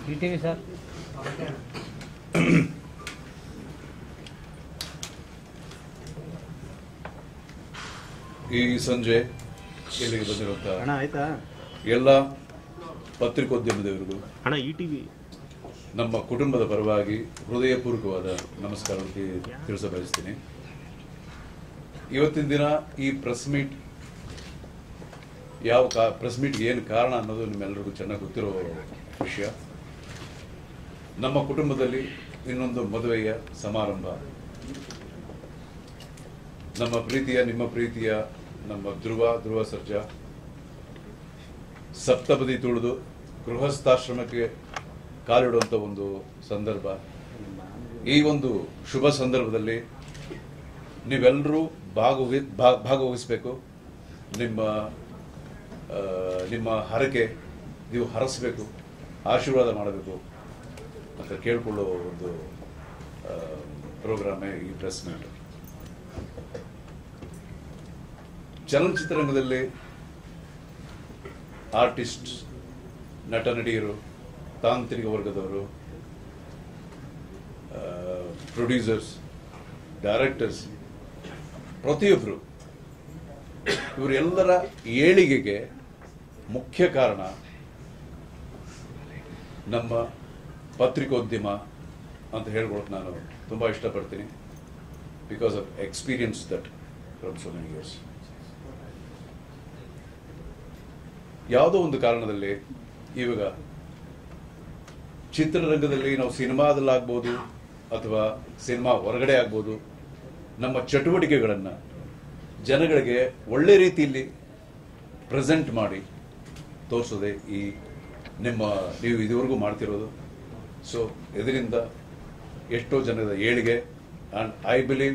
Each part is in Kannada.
ಟಿ ಟಿ ವಿ ಸರ್ ಈ ಸಂಜೆ ಇಲ್ಲಿಗೆ ಬಂದಿರುವಂಥ ಅಣ್ಣ ಆಯ್ತಾ ಎಲ್ಲ ಪತ್ರಿಕೋದ್ಯಮದವರಿಗೂ ಅಣ್ಣ ಇ ಟಿ ವಿ ನಮ್ಮ ಕುಟುಂಬದ ಪರವಾಗಿ ಹೃದಯಪೂರ್ವಕವಾದ ನಮಸ್ಕಾರಕ್ಕೆ ತಿಳಿಸ ಬಯಸ್ತೀನಿ ಇವತ್ತಿನ ದಿನ ಈ ಪ್ರೆಸ್ ಮೀಟ್ ಯಾವ ಕಾ ಪ್ರೆಸ್ ಮೀಟ್ಗೆ ಏನು ಕಾರಣ ಅನ್ನೋದು ನಿಮ್ಮೆಲ್ಲರಿಗೂ ಚೆನ್ನಾಗಿ ಗೊತ್ತಿರೋ ವಿಷಯ ನಮ್ಮ ಕುಟುಂಬದಲ್ಲಿ ಇನ್ನೊಂದು ಮದುವೆಯ ಸಮಾರಂಭ ನಮ್ಮ ಪ್ರೀತಿಯ ನಿಮ್ಮ ಪ್ರೀತಿಯ ನಮ್ಮ ಧ್ರುವ ಧ್ರುವ ಸರ್ಜಾ ಸಪ್ತಪದಿ ತುಳಿದು ಗೃಹಸ್ಥಾಶ್ರಮಕ್ಕೆ ಕಾಲಿಡುವಂಥ ಒಂದು ಸಂದರ್ಭ ಈ ಒಂದು ಶುಭ ಸಂದರ್ಭದಲ್ಲಿ ನೀವೆಲ್ಲರೂ ಭಾಗವಹಿ ಭಾ- ಭಾಗವಹಿಸಬೇಕು ನಿಮ್ಮ ಆ, ನಿಮ್ಮ ಹರಕೆ ನೀವು ಹರಸಬೇಕು ಆಶೀರ್ವಾದ ಮಾಡಬೇಕು ಅಂತ ಕೇಳಿಕೊಳ್ಳೋ ಒಂದು ಪ್ರೋಗ್ರಾಮೇ ಈ ಪ್ರೆಸ್ ಮೀಟ್ ಚಲನಚಿತ್ರರಂಗದಲ್ಲಿ ಆರ್ಟಿಸ್ಟ್ ನಟ ನಟಿಯರು ತಾಂತ್ರಿಕ ವರ್ಗದವರು ಪ್ರೊಡ್ಯೂಸರ್ಸ್ ಡೈರೆಕ್ಟರ್ಸ್ ಪ್ರತಿಯೊಬ್ಬರು ಇವರೆಲ್ಲರ ಏಳಿಗೆಗೆ ಮುಖ್ಯ ಕಾರಣ ನಮ್ಮ ಪತ್ರಿಕೋದ್ಯಮ ಅಂತ ಹೇಳ್ಕೊಳಕ್ಕೆ ನಾನು ತುಂಬ ಇಷ್ಟಪಡ್ತೀನಿ because of experience that from so many years ಯಾವುದೋ ಒಂದು ಕಾರಣದಲ್ಲಿ ಇವಾಗ ಚಿತ್ರರಂಗದಲ್ಲಿ ನಾವು ಸಿನಿಮಾದಲ್ಲಾಗ್ಬೋದು ಅಥವಾ ಸಿನಿಮಾ ಹೊರಗಡೆ ಆಗ್ಬೋದು ನಮ್ಮ ಚಟುವಟಿಕೆಗಳನ್ನು ಜನಗಳಿಗೆ ಒಳ್ಳೆ ರೀತಿಯಲ್ಲಿ ಪ್ರೆಸೆಂಟ್ ಮಾಡಿ ತೋರಿಸೋದೆ ಈ ನಿಮ್ಮ ನೀವು ಇದುವರೆಗೂ ಮಾಡ್ತಿರೋದು ಸೊ ಇದರಿಂದ ಎಷ್ಟೋ ಜನದ ಏಳಿಗೆ ಆ್ಯಂಡ್ ಐ ಬಿಲೀವ್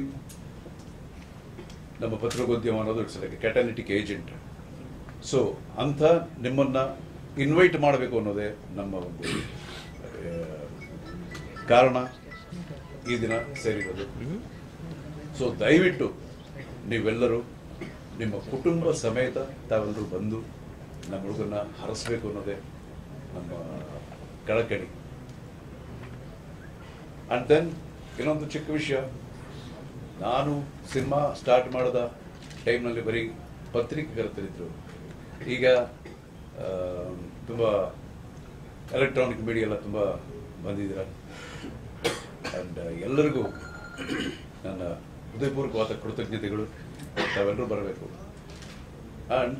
ನಮ್ಮ ಪತ್ರಿಕೋದ್ಯಮ ಅನ್ನೋದು it's like catalytic agent so ಅಂಥ ನಿಮ್ಮನ್ನ ಇನ್ವೈಟ್ ಮಾಡಬೇಕು ಅನ್ನೋದೇ ನಮ್ಮ ಒಂದು ಆ, ಕಾರಣ ಈ ದಿನ ಸೇರಿರೋದು ಸೊ ದಯವಿಟ್ಟು ನೀವೆಲ್ಲರೂ ನಿಮ್ಮ ಕುಟುಂಬ ಸಮೇತ ತಾವೆಲ್ಲರೂ ಬಂದು ನಮ್ಮ ಹುಡುಗನ್ನ ಹರಸಬೇಕು ಅನ್ನೋದೇ ನಮ್ಮ ಕಳಕಳಿ ಅಂಡ್ ದೆನ್ ಇನ್ನೊಂದು ಚಿಕ್ಕ ವಿಷಯ ನಾನು ಸಿನಿಮಾ ಸ್ಟಾರ್ಟ್ ಮಾಡಿದ ಟೈಮ್ನಲ್ಲಿ ಬರೀ ಪತ್ರಿಕೆಗರ್ತರಿದ್ರು ಈಗ ಆ, ತುಂಬ ಎಲೆಕ್ಟ್ರಾನಿಕ್ ಮೀಡಿಯಾ ಎಲ್ಲ ತುಂಬ ಬಂದಿದ್ದೀರ ಆ್ಯಂಡ್ ಎಲ್ಲರಿಗೂ ನನ್ನ ಹೃದಯಪೂರ್ವಕವಾದ ಕೃತಜ್ಞತೆಗಳು ತಾವೆಲ್ಲರೂ ಬರಬೇಕು ಆ್ಯಂಡ್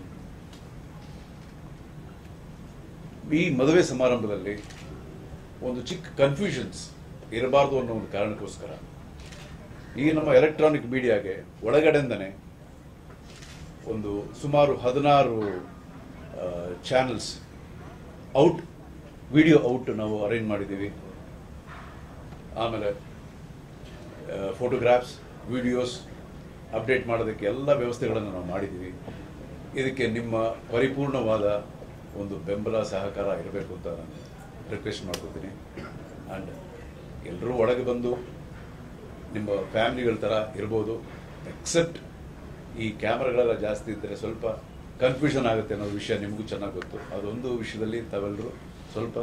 ಈ ಮದುವೆ ಸಮಾರಂಭದಲ್ಲಿ ಒಂದು ಚಿಕ್ಕ ಕನ್ಫ್ಯೂಷನ್ಸ್ ಇರಬಾರ್ದು ಅನ್ನೋ ಒಂದು ಕಾರಣಕ್ಕೋಸ್ಕರ ಈ ನಮ್ಮ ಎಲೆಕ್ಟ್ರಾನಿಕ್ ಮೀಡಿಯಾಗೆ ಒಳಗಡೆಯಿಂದನೇ ಒಂದು ಸುಮಾರು ಹದಿನಾರು ಚಾನಲ್ಸ್ ಔಟ್ ವಿಡಿಯೋ ಔಟ್ ನಾವು ಅರೇಂಜ್ ಮಾಡಿದ್ದೀವಿ ಆಮೇಲೆ ಫೋಟೋಗ್ರಾಫ್ಸ್ ವಿಡಿಯೋಸ್ ಅಪ್ಡೇಟ್ ಮಾಡೋದಕ್ಕೆ ಎಲ್ಲ ವ್ಯವಸ್ಥೆಗಳನ್ನು ನಾವು ಮಾಡಿದ್ದೀವಿ ಇದಕ್ಕೆ ನಿಮ್ಮ ಪರಿಪೂರ್ಣವಾದ ಒಂದು ಬೆಂಬಲ ಸಹಕಾರ ಇರಬೇಕು ಅಂತ ನಾನು ರಿಕ್ವೆಸ್ಟ್ ಮಾಡ್ಕೊತೀನಿ ಆ್ಯಂಡ್ ಎಲ್ಲರೂ ಒಳಗೆ ಬಂದು ನಿಮ್ಮ ಫ್ಯಾಮಿಲಿಗಳ ಥರ ಇರ್ಬೋದು ಎಕ್ಸೆಪ್ಟ್ ಈ ಕ್ಯಾಮ್ರಾಗಳೆಲ್ಲ ಜಾಸ್ತಿ ಇದ್ದರೆ ಸ್ವಲ್ಪ ಕನ್ಫ್ಯೂಷನ್ ಆಗುತ್ತೆ ಅನ್ನೋ ವಿಷಯ ನಿಮಗೂ ಚೆನ್ನಾಗಿ ಗೊತ್ತು ಅದೊಂದು ವಿಷಯದಲ್ಲಿ ತಾವೆಲ್ಲರೂ ಸ್ವಲ್ಪ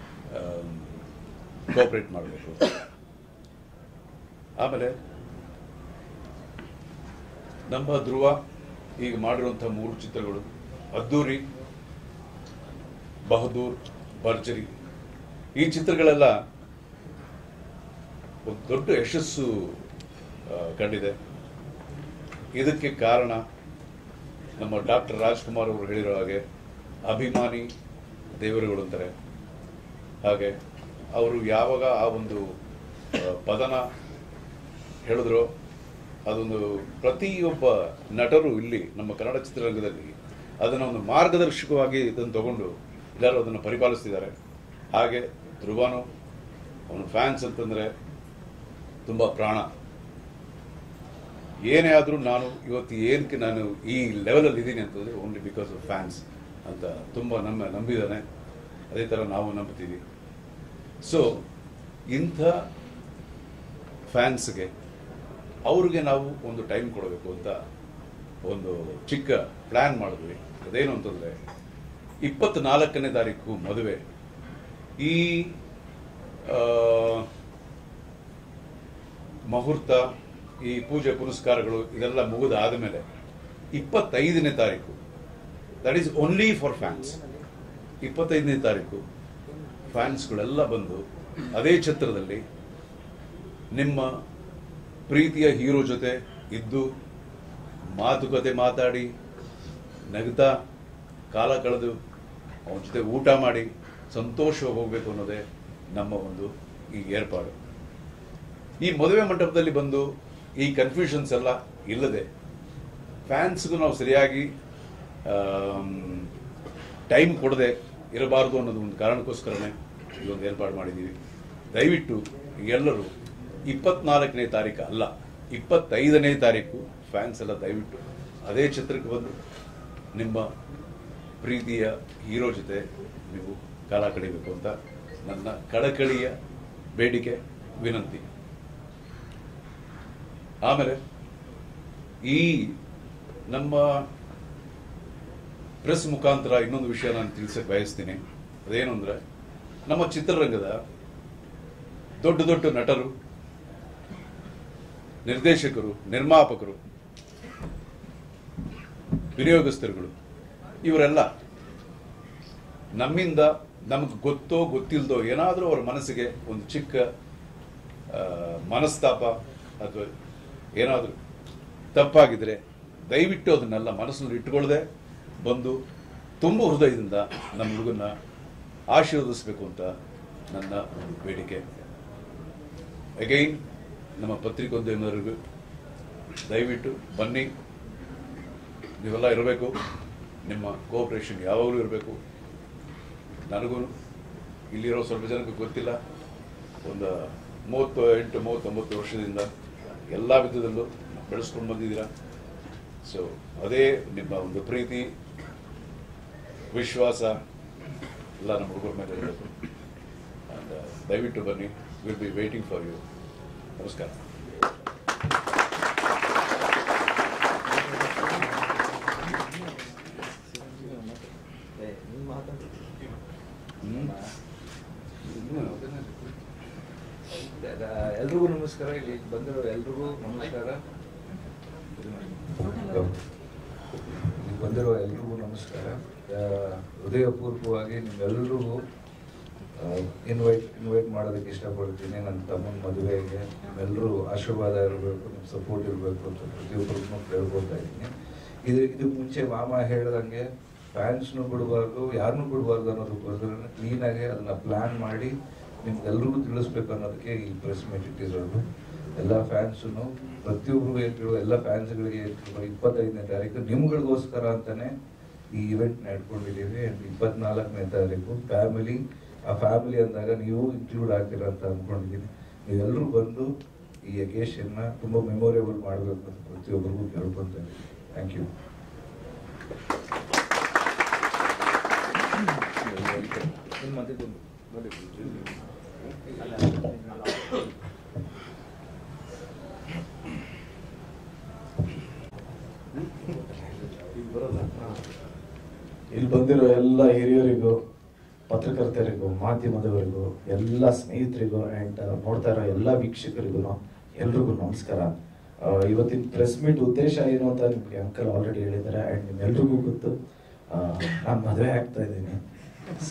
ಕೋಆಪ್ರೇಟ್ ಮಾಡಬೇಕು ಆಮೇಲೆ ನಮ್ಮ ಧ್ರುವ ಈಗ ಮಾಡಿರುವಂಥ ಮೂರು ಚಿತ್ರಗಳು ಅದ್ದೂರಿ ಬಹದೂರ್ ಭರ್ಜರಿ ಈ ಚಿತ್ರಗಳೆಲ್ಲ ಒಂದು ದೊಡ್ಡ ಯಶಸ್ಸು ಆ, ಕಂಡಿದೆ ಇದಕ್ಕೆ ಕಾರಣ ನಮ್ಮ ಡಾಕ್ಟರ್ ರಾಜ್ಕುಮಾರ್ ಅವರು ಹೇಳಿರೋ ಹಾಗೆ ಅಭಿಮಾನಿ ದೇವರುಗಳು ಅಂತಾರೆ ಹಾಗೆ ಅವರು ಯಾವಾಗ ಆ ಒಂದು ಆ, ಪದನ ಹೇಳಿದ್ರು ಅದೊಂದು ಪ್ರತಿಯೊಬ್ಬ ನಟರು ಇಲ್ಲಿ ನಮ್ಮ ಕನ್ನಡ ಚಿತ್ರರಂಗದಲ್ಲಿ ಅದನ್ನು ಒಂದು ಮಾರ್ಗದರ್ಶಕವಾಗಿ ಇದನ್ನು ತಗೊಂಡು ಎಲ್ಲರೂ ಅದನ್ನು ಪರಿಪಾಲಿಸ್ತಿದ್ದಾರೆ ಹಾಗೆ ಧ್ರುವನು ಅವನ ಫ್ಯಾನ್ಸ್ ಅಂತಂದರೆ ತುಂಬ ಪ್ರಾಣ ಏನೇ ಆದರೂ ನಾನು ಇವತ್ತು ಏನಕ್ಕೆ ನಾನು ಈ ಲೆವೆಲಲ್ಲಿ ಇದ್ದೀನಿ ಅಂತಂದರೆ ಓನ್ಲಿ ಬಿಕಾಸ್ ಆಫ್ ಫ್ಯಾನ್ಸ್ ಅಂತ ತುಂಬ ನಮ್ಮ ನಂಬಿದ್ದಾನೆ ಅದೇ ಥರ ನಾವು ನಂಬ್ತೀವಿ ಸೊ ಇಂಥ ಫ್ಯಾನ್ಸ್ಗೆ ಅವ್ರಿಗೆ ನಾವು ಒಂದು ಟೈಮ್ ಕೊಡಬೇಕು ಅಂತ ಒಂದು ಚಿಕ್ಕ ಪ್ಲ್ಯಾನ್ ಮಾಡಿದ್ವಿ ಅದೇನು ಅಂತಂದರೆ ಇಪ್ಪತ್ನಾಲ್ಕನೇ ತಾರೀಕು ಮದುವೆ ಈ ಆ, ಮುಹೂರ್ತ ಈ ಪೂಜೆ ಪುನಸ್ಕಾರಗಳು ಇದೆಲ್ಲ ಮುಗಿದ ಆದಮೇಲೆ ಇಪ್ಪತ್ತೈದನೇ ತಾರೀಕು that is only for fans ಇಪ್ಪತ್ತೈದನೇ ತಾರೀಕು ಫ್ಯಾನ್ಸ್ಗಳೆಲ್ಲ ಬಂದು ಅದೇ ಛತ್ರದಲ್ಲಿ ನಿಮ್ಮ ಪ್ರೀತಿಯ ಹೀರೋ ಜೊತೆ ಇದ್ದು ಮಾತುಕತೆ ಮಾತಾಡಿ ನಗ್ತಾ ಕಾಲ ಕಳೆದು ಅವನ ಜೊತೆ ಊಟ ಮಾಡಿ ಸಂತೋಷವಾಗಿ ಹೋಗಬೇಕು ಅನ್ನೋದೇ ನಮ್ಮ ಒಂದು ಈ ಏರ್ಪಾಡು ಈ ಮದುವೆ ಮಂಟಪದಲ್ಲಿ ಬಂದು ಈ ಕನ್ಫ್ಯೂಷನ್ಸ್ ಎಲ್ಲ ಇಲ್ಲದೆ ಫ್ಯಾನ್ಸ್ಗೂ ನಾವು ಸರಿಯಾಗಿ ಟೈಮ್ ಕೊಡದೆ ಇರಬಾರದು ಅನ್ನೋದು ಒಂದು ಕಾರಣಕ್ಕೋಸ್ಕರನೇ ಇದೊಂದು ಏರ್ಪಾಡು ಮಾಡಿದ್ದೀವಿ ದಯವಿಟ್ಟು ಎಲ್ಲರೂ ಇಪ್ಪತ್ನಾಲ್ಕನೇ ತಾರೀಕು ಅಲ್ಲ ಇಪ್ಪತ್ತೈದನೇ ತಾರೀಕು ಫ್ಯಾನ್ಸ್ ಎಲ್ಲ ದಯವಿಟ್ಟು ಅದೇ ಚಿತ್ರಕ್ಕೆ ಬಂದು ನಿಮ್ಮ ಪ್ರೀತಿಯ ಹೀರೋ ಜೊತೆ ನೀವು ಕಾಲ ಕಳಿಬೇಕು ಅಂತ ನನ್ನ ಕಳಕಳಿಯ ಬೇಡಿಕೆ ವಿನಂತಿ ಆಮೇಲೆ ಈ ನಮ್ಮ ಪ್ರೆಸ್ ಮುಖಾಂತರ ಇನ್ನೊಂದು ವಿಷಯ ನಾನು ತಿಳಿಸಕ್ಕೆ ಬಯಸ್ತೀನಿ ಅದೇನು ಅಂದ್ರೆ ನಮ್ಮ ಚಿತ್ರರಂಗದ ದೊಡ್ಡ ದೊಡ್ಡ ನಟರು ನಿರ್ದೇಶಕರು ನಿರ್ಮಾಪಕರು ವಿನಿಯೋಗಸ್ಥರುಗಳು ಇವರೆಲ್ಲ ನಮ್ಮಿಂದ ನಮಗೆ ಗೊತ್ತೋ ಗೊತ್ತಿಲ್ದೋ ಏನಾದರೂ ಅವರ ಮನಸ್ಸಿಗೆ ಒಂದು ಚಿಕ್ಕ ಆ, ಮನಸ್ತಾಪ ಅಥವಾ ಏನಾದರೂ ತಪ್ಪಾಗಿದ್ರೆ ದಯವಿಟ್ಟು ಅದನ್ನೆಲ್ಲ ಮನಸ್ಸಿನಲ್ಲಿ ಇಟ್ಟುಕೊಳ್ಳದೆ ಬಂದು ತುಂಬ ಹೃದಯದಿಂದ ನಮ್ಮ ಹುಡುಗನ್ನ ಆಶೀರ್ವದಿಸಬೇಕು ಅಂತ ನನ್ನ ಒಂದು ಬೇಡಿಕೆ ಅಗೈನ್ ನಮ್ಮ ಪತ್ರಿಕೋದ್ಯಮರಿಗೂ ದಯವಿಟ್ಟು ಬನ್ನಿ ನೀವೆಲ್ಲ ಇರಬೇಕು ನಿಮ್ಮ ಕೋಆಪರೇಷನ್ ಯಾವಾಗಲೂ ಇರಬೇಕು ನನಗೂ ಇಲ್ಲಿರೋ ಸ್ವಲ್ಪ ಜನಕ್ಕೆ ಗೊತ್ತಿಲ್ಲ ಒಂದು ಮೂವತ್ತು ಎಂಟು ಮೂವತ್ತೊಂಬತ್ತು ವರ್ಷದಿಂದ ಎಲ್ಲ ವಿಧದಲ್ಲೂ ಬೆಳೆಸ್ಕೊಂಡು ಬಂದಿದ್ದೀರಾ ಸೊ ಅದೇ ನಿಮ್ಮ ಒಂದು ಪ್ರೀತಿ ವಿಶ್ವಾಸ ಎಲ್ಲ ನಮ್ಮ ಹುಡುಗರ ಮೇಲೆ ಇರಬೇಕು And, uh, ದಯವಿಟ್ಟು ಬನ್ನಿ will be waiting for you ನಮಸ್ಕಾರ ಎಲ್ರಿಗೂ ನಮಸ್ಕಾರ ಇಲ್ಲಿ ಬಂದಿರೋ ಎಲ್ರಿಗೂ ನಮಸ್ಕಾರ ಇಲ್ಲಿ ಬಂದಿರೋ ಎಲ್ರಿಗೂ ನಮಸ್ಕಾರ ಆ, ಹೃದಯಪೂರ್ವಕವಾಗಿ ನಿಮ್ಮೆಲ್ರಿಗೂ ಇನ್ವೈಟ್ ಇನ್ವೈಟ್ ಮಾಡೋದಕ್ಕೆ ಇಷ್ಟಪಡ್ತೀನಿ ನನ್ನ ತಮ್ಮನ ಮದುವೆಗೆ ನಿಮ್ಮೆಲ್ಲರೂ ಆಶೀರ್ವಾದ ಇರಬೇಕು ನಿಮ್ಮ ಸಪೋರ್ಟ್ ಇರಬೇಕು ಅಂತ ಪ್ರತಿಯೊಬ್ಬರನ್ನು ಕೇಳ್ಕೊಳ್ತಾ ಇದ್ದೀನಿ ಇದು ಇದಕ್ಕೆ ಮುಂಚೆ ಮಾಮ ಹೇಳ್ದಂಗೆ ಫ್ಯಾನ್ಸ್ನು ಬಿಡಬಾರ್ದು ಯಾರನ್ನೂ ಬಿಡಬಾರ್ದು ಅನ್ನೋದಕ್ಕೋಸ್ಕರ ಕ್ಲೀನಾಗಿ ಅದನ್ನ ಪ್ಲ್ಯಾನ್ ಮಾಡಿ ನಿಮ್ಗೆಲ್ರಿಗೂ ತಿಳಿಸ್ಬೇಕು ಅನ್ನೋದಕ್ಕೆ ಈ ಪ್ರೆಸ್ ಮೀಟ್ ಇಟ್ಟಿರೋದು ಎಲ್ಲ ಫ್ಯಾನ್ಸು ಪ್ರತಿಯೊಬ್ಬರಿಗೂ ಹೇಳ್ತಿರೋ ಎಲ್ಲ ಫ್ಯಾನ್ಸ್ಗಳಿಗೆ ಹೇಳ್ತಿರೋ ಇಪ್ಪತ್ತೈದನೇ ತಾರೀಕು ನಿಮ್ಗಳಿಗೋಸ್ಕರ ಅಂತಾನೆ ಈ ಇವೆಂಟ್ ನಡ್ಕೊಂಡಿದ್ದೀವಿ ಆ್ಯಂಡ್ ಇಪ್ಪತ್ನಾಲ್ಕನೇ ತಾರೀಕು ಫ್ಯಾಮಿಲಿ ಆ ಫ್ಯಾಮಿಲಿ ಅಂದಾಗ ನೀವು ಇನ್ಕ್ಲೂಡ್ ಆಗ್ತೀರಾ ಅಂತ ಅಂದ್ಕೊಂಡಿದ್ದೀನಿ ನೀವೆಲ್ಲರೂ ಬಂದು ಈ ಅಕೇಶನ್ನ ತುಂಬ ಮೆಮೊರೇಬಲ್ ಮಾಡಬೇಕು ಅಂತ ಪ್ರತಿಯೊಬ್ಬರಿಗೂ ಕೇಳ್ಕೊತಾ ಇದ್ದೀನಿ ಥ್ಯಾಂಕ್ ಯು ಇಲ್ಲಿ ಬಂದಿರೋ ಎಲ್ಲ ಹಿರಿಯರಿಗೂ ಪತ್ರಕರ್ತರಿಗೂ ಮಾಧ್ಯಮದವರಿಗೂ ಎಲ್ಲ ಸ್ನೇಹಿತರಿಗೂ ಆ್ಯಂಡ್ ನೋಡ್ತಾ ಇರೋ ಎಲ್ಲ ವೀಕ್ಷಕರಿಗೂ ಎಲ್ರಿಗೂ ನಮಸ್ಕಾರ ಆ, ಇವತ್ತಿನ ಪ್ರೆಸ್ ಮೀಟ್ ಉದ್ದೇಶ ಏನು ಅಂತ ನಿಮಗೆ ಅಂಕಲ್ ಆಲ್ರೆಡಿ ಹೇಳಿದ್ದಾರೆ ಆ್ಯಂಡ್ ನಿಮ್ಮೆಲ್ರಿಗೂ ಗೊತ್ತು ನಾನು ಮದುವೆ ಆಗ್ತಾ ಇದ್ದೀನಿ ಸೊ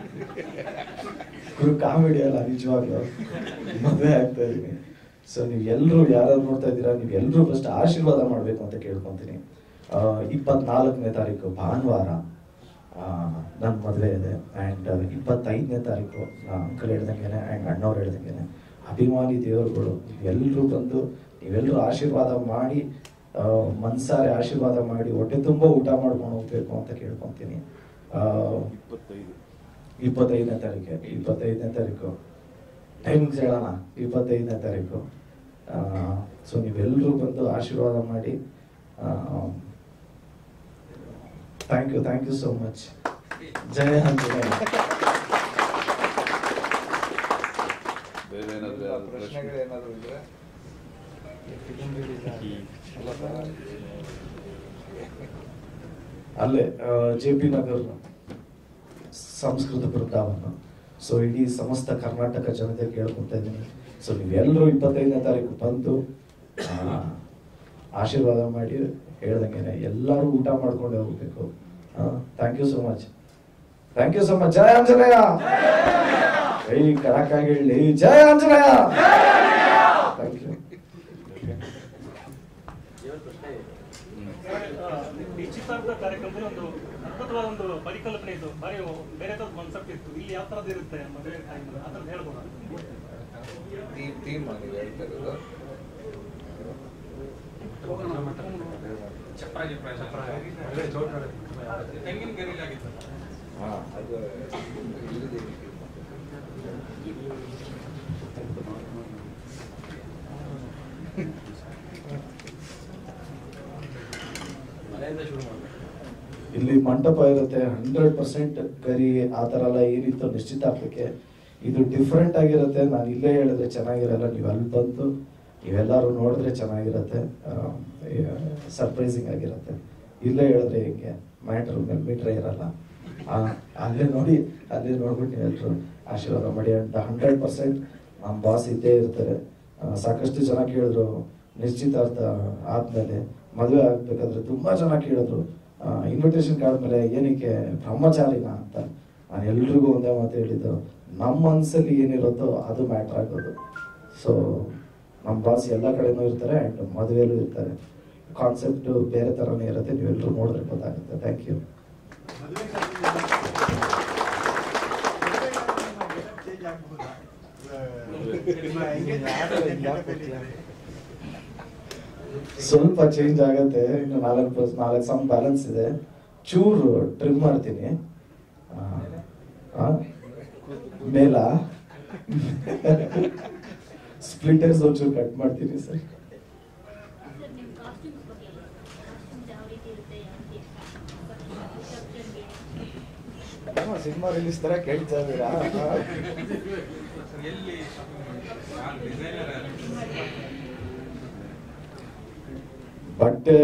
ಗುರು ಕಾಮಿಡಿ ಅಲ್ಲ ನಿಜವಾಗ್ಲೂ ಮದುವೆ ಆಗ್ತಾ ಇದ್ದೀನಿ ಸೊ ನೀವು ಎಲ್ಲರೂ ಯಾರು ನೋಡ್ತಾ ಇದ್ದೀರಾ ನೀವು ಎಲ್ಲರೂ ಫಸ್ಟ್ ಆಶೀರ್ವಾದ ಮಾಡಬೇಕು ಅಂತ ಕೇಳ್ಕೊತೀನಿ ಇಪ್ಪತ್ನಾಲ್ಕನೇ ತಾರೀಕು ಭಾನುವಾರ ನನ್ನ ಮದುವೆ ಇದೆ ಆ್ಯಂಡ್ ಇಪ್ಪತ್ತೈದನೇ ತಾರೀಕು ಅಂಕಲ್ ಹೇಳ್ದಂಗೆನೆ ಆ್ಯಂಡ್ ಅಣ್ಣವ್ರು ಹೇಳ್ದಂಗೆನೆ ಅಭಿಮಾನಿ ದೇವರುಗಳು ಎಲ್ಲರೂ ಬಂದು ನೀವೆಲ್ಲರೂ ಆಶೀರ್ವಾದ ಮಾಡಿ ಆ, ಮನ್ಸಾರೆ ಆಶೀರ್ವಾದ ಮಾಡಿ ಹೊಟ್ಟೆ ತುಂಬ ಊಟ ಮಾಡ್ಕೊಂಡು ಹೋಗ್ಬೇಕು ಅಂತ ಕೇಳ್ಕೊತೀನಿ ಆ, ಇಪ್ಪತ್ತೈದು ಇಪ್ಪತ್ತೈದನೇ ತಾರೀಕು ಇಪ್ಪತ್ತೈದನೇ ತಾರೀಕು ಟೈಮಿಂಗ್ಸ್ ಹೇಳೋಣ ಇಪ್ಪತ್ತೈದನೇ ತಾರೀಕು ಸೊ ನೀವೆಲ್ಲರೂ ಬಂದು ಆಶೀರ್ವಾದ ಮಾಡಿ thank you thank you so much ಜಯ ಆಂಜನೇಯ ಬೇರೆ ಏನಾದರೂ ಯಾವ್ದಾದ್ರು ಪ್ರಶ್ನೆ? ಪ್ರಶ್ನೆಗಳೇನಾದ್ರು ಇದ್ರೆ ಅಲ್ಲೇ J P Nagar Samskrita Brindavana so ಇಡೀ ಸಮಸ್ತ ಕರ್ನಾಟಕ ಜನತೆ ಕೇಳ್ಕೊತಾ ಇದ್ದೀನಿ ಸೊ ನೀವೆಲ್ಲರೂ ಇಪ್ಪತ್ತೈದನೇ ತಾರೀಕು ಬಂದು ಆ, ಆಶೀರ್ವಾದ ಮಾಡಿ ಹೇಳ್ದಂಗೆ ಎಲ್ಲರೂ ಊಟ ಮಾಡ್ಕೊಂಡು ಹೋಗ್ಬೇಕು thank you so much thank you so much ಜಯ ಆಂಜನೇಯ ಕೈ ಕಡಕಾಗಿ ಹೇಳಿ ಜಯ ಆಂಜನೇಯ ಥ್ಯಾಂಕ್ ಯು ನಿಶ್ಚಿತಾರ್ಥ ಕಾರ್ಯಕ್ರಮದಲ್ಲಿ ಒಂದು ಅದ್ಭುತವಾದ ಒಂದು ಪರಿಕಲ್ಪನೆ ಇತ್ತು ಬಾರಿ ಬೇರೆ ಥರದ ಕಾನ್ಸೆಪ್ಟ್ ಇತ್ತು ಇಲ್ಲಿ ಯಾವ ಥರದ್ದು ಇರುತ್ತೆ ಮದುವೆ ಟೈಮ್ ಆ ಥರದ್ದು ಹೇಳ್ಬೋದು ಟೀಮ್ ಟೀಮ್ ನೀವು ಹೇಳ್ತಾ ಇರೋದು ಹಾ ಅದು ಇಲ್ಲದೆ ಇಲ್ಲಿ ಮಂಟಪ ಇರುತ್ತೆ ಹಂಡ್ರೆಡ್ ಪರ್ಸೆಂಟ್ ಗರಿ ಆ ಥರ ಎಲ್ಲ ಏನಿತ್ತು ನಿಶ್ಚಿತಾರ್ಥಕ್ಕೆ ಇದು ಡಿಫ್ರೆಂಟ್ ಆಗಿರುತ್ತೆ ನಾನು ಇಲ್ಲೇ ಹೇಳಿದ್ರೆ ಚೆನ್ನಾಗಿರಲ್ಲ ನೀವು ಅಲ್ಲಿ ಬಂದು ನೀವೆಲ್ಲರೂ ನೋಡಿದ್ರೆ ಚೆನ್ನಾಗಿರುತ್ತೆ ಸರ್ಪ್ರೈಸಿಂಗ್ ಆಗಿರುತ್ತೆ ಇಲ್ಲೇ ಹೇಳಿದ್ರೆ ಹಿಂಗೆ ಮ್ಯಾಟ್ರ್ ಮೇಲೆ ಮೀಟ್ರೆ ಇರಲ್ಲ ಆ, ಅಲ್ಲೇ ನೋಡಿ ಅಲ್ಲೇ ನೋಡ್ಬಿಟ್ಟು ನೀವೆಲ್ಲರೂ ಆಶೀರ್ವಾದ ಮಾಡಿ ಅಂತ ಹಂಡ್ರೆಡ್ ಪರ್ಸೆಂಟ್ ನಮ್ಮ ಬಾಸ್ ಇದ್ದೇ ಇರ್ತಾರೆ ಆ, ಸಾಕಷ್ಟು ಜನ ಕೇಳಿದ್ರು ನಿಶ್ಚಿತಾರ್ಥ ಆದ್ಮೇಲೆ ಮದುವೆ ಆಗ್ಬೇಕಾದ್ರೆ ತುಂಬಾ ಜನ ಕೇಳಿದ್ರು ಇನ್ವಿಟೇಷನ್ ಕಾರ್ಡ್ ಮೇಲೆ ಏನಕ್ಕೆ ಬ್ರಹ್ಮಚಾರಿನ ಅಂತ ನಾನು ಎಲ್ರಿಗೂ ಒಂದೇ ಮಾತು ಹೇಳಿದ್ದು ನಮ್ಮ ಮನಸ್ಸಲ್ಲಿ ಏನಿರುತ್ತೋ ಅದು ಮ್ಯಾಟ್ರ್ ಆಗೋದು ಸೊ ನಮ್ಮ ಬಾಸ್ ಎಲ್ಲ ಕಡೆನೂ ಇರ್ತಾರೆ ಆ್ಯಂಡ್ ಮದುವೆಯಲ್ಲೂ ಇರ್ತಾರೆ ಕಾನ್ಸೆಪ್ಟ್ ಬೇರೆ ಥರನೇ ಇರುತ್ತೆ ನೀವೆಲ್ಲರೂ ನೋಡಿದ್ರೆ ಗೊತ್ತಾಗುತ್ತೆ ಥ್ಯಾಂಕ್ ಯು ಸ್ವಲ್ಪ ಚೇಂಜ್ ಆಗತ್ತೆ ಇನ್ನು ನಾಲ್ಕು ಪ್ಲಸ್ ನಾಲ್ಕು ಸಾಂಗ್ ಬ್ಯಾಲೆನ್ಸ್ ಇದೆ ಚೂರು ಟ್ರಿಮ್ ಮಾಡ್ತೀನಿ ಆ, ಆ, ಮೇಲ ಸ್ಪ್ಲಿಟರ್ಸ್ ಒಂಚೂರು ಕಟ್ ಮಾಡ್ತೀನಿ ಸರ್ ಸರ್ ನಿಮ್ಮ ಕಾಸ್ಟ್ಯೂಮ್ಸ್ ಬಗ್ಗೆ ಕಾಸ್ಟ್ಯೂಮ್ಸ್ ಯಾವ ರೀತಿ ಇರುತ್ತೆ ಯಾವ ರೀತಿ ಸಿನಿಮಾ ರಿಲೀಸ್ ತರ ಕೇಳ್ತಾ ಇದ್ದೀರಾ ಬಟ್ಟೆ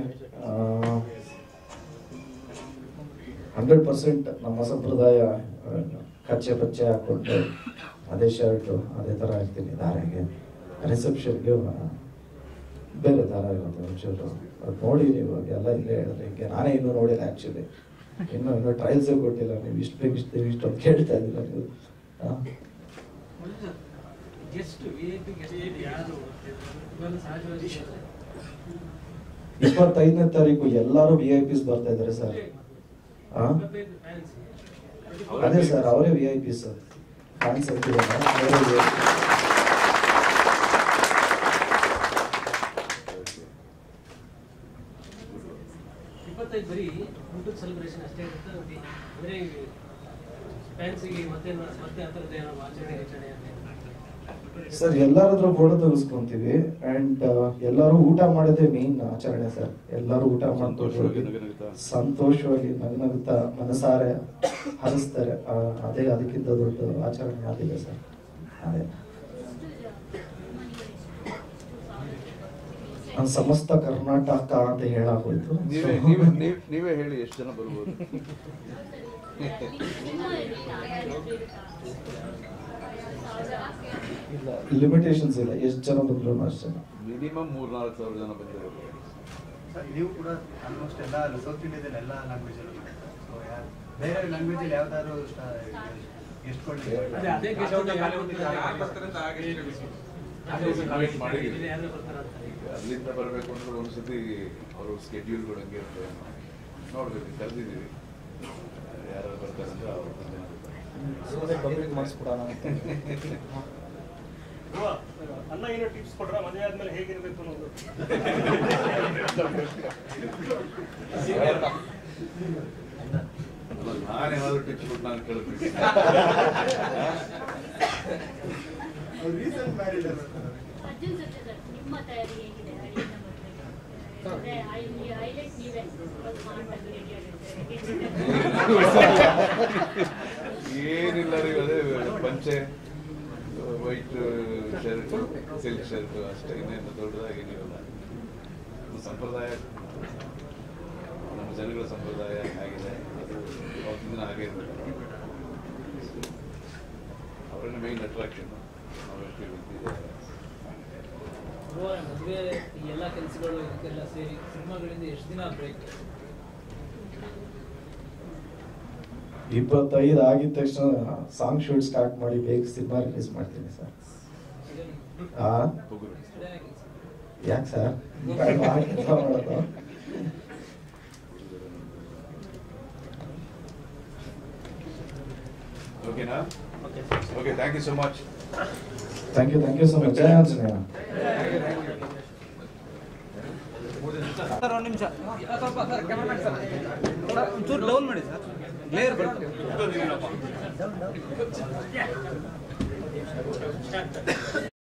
ಹಂಡ್ರೆಡ್ ಪರ್ಸೆಂಟ್ ನಮ್ಮ ಸಂಪ್ರದಾಯ ಆ, ಕಚ್ಚೆ ಪಚ್ಚೆ ಹಾಕೊಂಡು ಅದೇ ಶರ್ಟು ಅದೇ ಥರ ಇರ್ತೀನಿ ದಾರೆಗೆ ರಿಸೆಪ್ಷನ್ಗೆ ಬೇರೆ ದಾರ ಇರುತ್ತೆ ಒಂಚೂರು ಅದು ನೋಡಿ ನೀವು ಎಲ್ಲ ಇಲ್ಲೇ ಹೇಳಿದ್ರೆ ಹಿಂಗೆ ನಾನೇ ಇನ್ನೂ ನೋಡಿಲ್ಲ ಆ್ಯಕ್ಚುಲಿ ಇನ್ನೂ ಇನ್ನೂ ಟ್ರಯಲ್ಸೇ ಕೊಟ್ಟಿಲ್ಲ ನೀವು ಇಷ್ಟು ಬೇಕು ಇಷ್ಟು ಇಷ್ಟು ಅಂತ ಕೇಳ್ತಾ ಇದ್ದೀರ ನೀವು ಆ? Guest V I P guest ಯಾರು ಇವೆಲ್ಲ ಸಹಜವಾಗಿ ಇಪ್ಪತ್ತೈದನೇ ತಾರೀಕು ಎಲ್ಲರೂ ವಿ ಐ ಪಿಸ್ ಬರ್ತಾ ಇದ್ದಾರೆ ಸರ್ ಆ? ಅದೇ ಸರ್ ಅವರೇ V I P sir fans ಅಂತಿದ್ದಾರೆ ಇಪ್ಪತ್ತೈದು ಬರೀ ಊಟದ ಸೆಲೆಬ್ರೇಷನ್ ಅಷ್ಟೇ ಇರುತ್ತೆ ಮತ್ತೆ ಅಂದ್ರೆ ಫ್ಯಾನ್ಸಿಗೆ ಮತ್ತೆ ಮತ್ತೆ ಆ ಥರದ್ದು ಏನೋ ಆಚರಣೆ ಆಚರಣೆ ಅಂತ ಸರ್ ಎಲ್ಲರತ್ರ ಫೋಟೋ ತೆಗೆಸ್ಕೊಂತೀವಿ ಅಂಡ್ ಎಲ್ಲರೂ ಊಟ ಮಾಡೋದೇ ಮೇನ್ ಆಚರಣೆ ಸರ್ ಎಲ್ಲರೂ ಊಟ ಸಂತೋಷವಾಗಿ ಮಾಡ್ಕೊಂಡು ನಗುನಗುತ್ತಾ. ಸಂತೋಷವಾಗಿ ನಗನಗುತ್ತಾ ಮನಸಾರೆ ಹರಿಸ್ತಾರೆ ಆ, ಅದೇ ಅದಕ್ಕಿಂತ ದೊಡ್ಡ ಆಚರಣೆ ಅದಿಲ್ಲ ಸರ್ ಅದೇ ನಾನು ಸಮಸ್ತ ಕರ್ನಾಟಕ ಅಂತ ಹೇಳಾಗೋಯ್ತು ನೀವೇ ನೀವೇ ನೀವ್- ನೀವೇ ಹೇಳಿ ಎಷ್ಟು ಜನ ಬರ್ಬೋದು ಇಲ್ಲ ಲಿಮಿಟೇಷನ್ಸ್ ಇಲ್ಲ ಎಷ್ಟು ಜನ ಬಂದ್ರು ಅಷ್ಟೇ ಮಿನಿಮಮ್ ಮೂರ್ ನಾಲ್ಕು ಸಾವಿರ ಜನ ಬಂದಿರೋದು ಸರ್, ನೀವು ಕೂಡ ಆಲ್ಮೋಸ್ಟ್ ಎಲ್ಲ ಸೌತ್ ಇಂಡಿಯಾದಲ್ಲಿ ಎಲ್ಲ ಲ್ಯಾಂಗ್ವೇಜ್ ಅಲ್ಲಿ ಸೊ ಬೇರೆ ಲ್ಯಾಂಗ್ವೇಜ್ ಅಲ್ಲಿ ಯಾವ್ದಾದ್ರು ಎಷ್ಟು ಅದೇ ಅದೇ guest ಅವ್ರನ್ನ ಯಾರು ಅದೇ invite ಮಾಡಿದ್ದೀವಿ. ಇಲ್ಲಿ ಯಾರು ಬರ್ತಾರೆ ಅಂತ ಈಗ ಅಲ್ಲಿಂದ ಬರಬೇಕು ಅಂದ್ರೆ ಒಂದ್ಸತಿ ಅವ್ರ ಸ್ಕೆಡ್ಯೂಲ್ಗಳು ಹಂಗೆ ಇರುತ್ತೆ ನೋಡ್ಬೇಕು ಕರೆದಿದ್ದೀವಿ ಯಾರು ಬರ್ತಾರೆ ಅಂದ್ರೆ ಅವ್ರ ಧ್ರುವ, ಅಣ್ಣ ಏನೋ ಟಿಪ್ಸ್ ಕೊಡ್ರ ಮದುವೆ ಆದ್ಮೇಲೆ ಹೇಗಿರ್ಬೇಕು ಅನ್ನೋದು ನಾನೇನಾದ್ರು ಟಿಪ್ಸ್ ಕೊಟ್ಟು ನಾನು ಕೇಳ್ಬೇಕು ರೀಸೆಂಟ್ ಮ್ಯಾರಿಡ್ ಅರ್ಜುನ್ ಸತ್ಯ ಸರ್ ನಿಮ್ಮ ತಯಾರಿ ಹೇಗಿದೆ ಅಡಿಯಿಂದ ಮದುವೆಗೆ ಅಂದ್ರೆ ಹೈಲೈಟ್ ನೀವೇ ಸ್ಮಾರ್ಟ್ ಆಗಿ ರೆಡಿ ಏನಿಲ್ಲ ರೀ ಅದೇ ಪಂಚೆ ವೈಟ್ ಶರ್ಟ್ ಸಿಲ್ಕ್ ಶರ್ಟ್ ಅಷ್ಟೇ ಇನ್ನೇನು ದೊಡ್ಡದಾಗಿ ಏನಿರಲ್ಲ ನಮ್ಮ ಸಂಪ್ರದಾಯ ನಮ್ಮ ಜನಗಳ ಸಂಪ್ರದಾಯ ಆಗಿದೆ ಅದು ಅವತ್ತಿನ ದಿನ ಹಾಗೆ ಇರಬೇಕು ಮೇನ್ ಅಟ್ರಾಕ್ಷನ್ ಮದುವೆ ಈ ಎಲ್ಲ ಕೆಲಸಗಳು ಇದಕ್ಕೆಲ್ಲ ಸೇರಿ ಸಿನಿಮಾಗಳಿಂದ ಎಷ್ಟು ದಿನ ಬ್ರೇಕ್ ಇಪ್ಪತ್ತೈದು ಆಗಿದ ತಕ್ಷಣ ಸಾಂಗ್ ಶೂಟ್ ಸ್ಟಾರ್ಟ್ ಮಾಡಿ ಬೇಗ ಸಿನಿಮಾ ರಿಲೀಸ್ ಮಾಡ್ತೀನಿ ಸರ್ ಆ ಯಾಕೆ ಸರ್ ಕೆಲಸ ಮಾಡೋದು ಓಕೆನಾ okay thank you so much thank you thank you so much ಜಯ ಆಂಜನೇಯ ಸರ್ ಒಂದು ನಿಮಿಷ ಸ್ವಲ್ಪ ಸರ್ ಕ್ಯಾಮರಾಮನ್ ಸರ್ ಸರ್ ಒಂಚೂರು ಡೌನ್ ಮಾಡಿ ಸರ್ ಗ್ಲೇರ್ ಬರ್ತದೆ